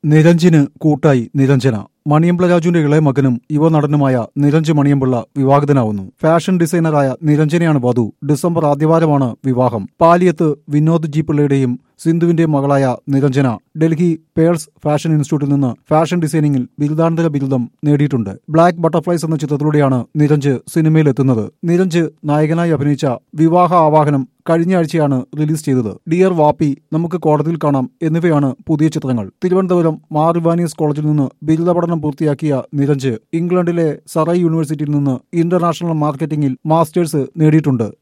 നിരഞ്ജിന് കൂട്ടായി നിരഞ്ജന മണിയമ്പിള രാജുവിന്റെ ഇളയ മകനും യുവ നടനുമായ നിരഞ്ജ് മണിയമ്പിള്ള വിവാഹിതനാവുന്നു ഫാഷൻ ഡിസൈനറായ നിരഞ്ജനയാണ് വധു ഡിസംബർ ആദ്യവാരമാണ് വിവാഹം പാലിയത്ത് വിനോദ് ജി പിള്ളയുടെയും സിന്ധുവിന്റെയും മകളായ നിരഞ്ജന ഡൽഹി പേൾസ് ഫാഷൻ ഇൻസ്റ്റിറ്റ്യൂട്ടിൽ നിന്ന് ഫാഷൻ ഡിസൈനിങ്ങിൽ ബിരുദാനന്തര ബിരുദം നേടിയിട്ടുണ്ട് ബ്ലാക്ക് ബട്ടർഫ്ലൈസ് എന്ന ചിത്രത്തിലൂടെയാണ് നിരഞ്ജ് സിനിമയിലെത്തുന്നത് നിരഞ്ജ് നായകനായി അഭിനയിച്ച വിവാഹ ആവാഹനം കഴിഞ്ഞ ആഴ്ചയാണ് റിലീസ് ചെയ്തത് ഡിയർ വാപ്പി നമുക്ക് കോടതിയിൽ കാണാം എന്നിവയാണ് പുതിയ ചിത്രങ്ങൾ തിരുവനന്തപുരം മാർ ഇവാനിയസ് കോളേജിൽ നിന്ന് ബിരുദ പഠനം പൂർത്തിയാക്കിയ നിരഞ്ജ് ഇംഗ്ലണ്ടിലെ സറൈ യൂണിവേഴ്സിറ്റിയിൽ നിന്ന് ഇന്റർനാഷണൽ മാർക്കറ്റിംഗിൽ മാസ്റ്റേഴ്സ് നേടിയിട്ടുണ്ട്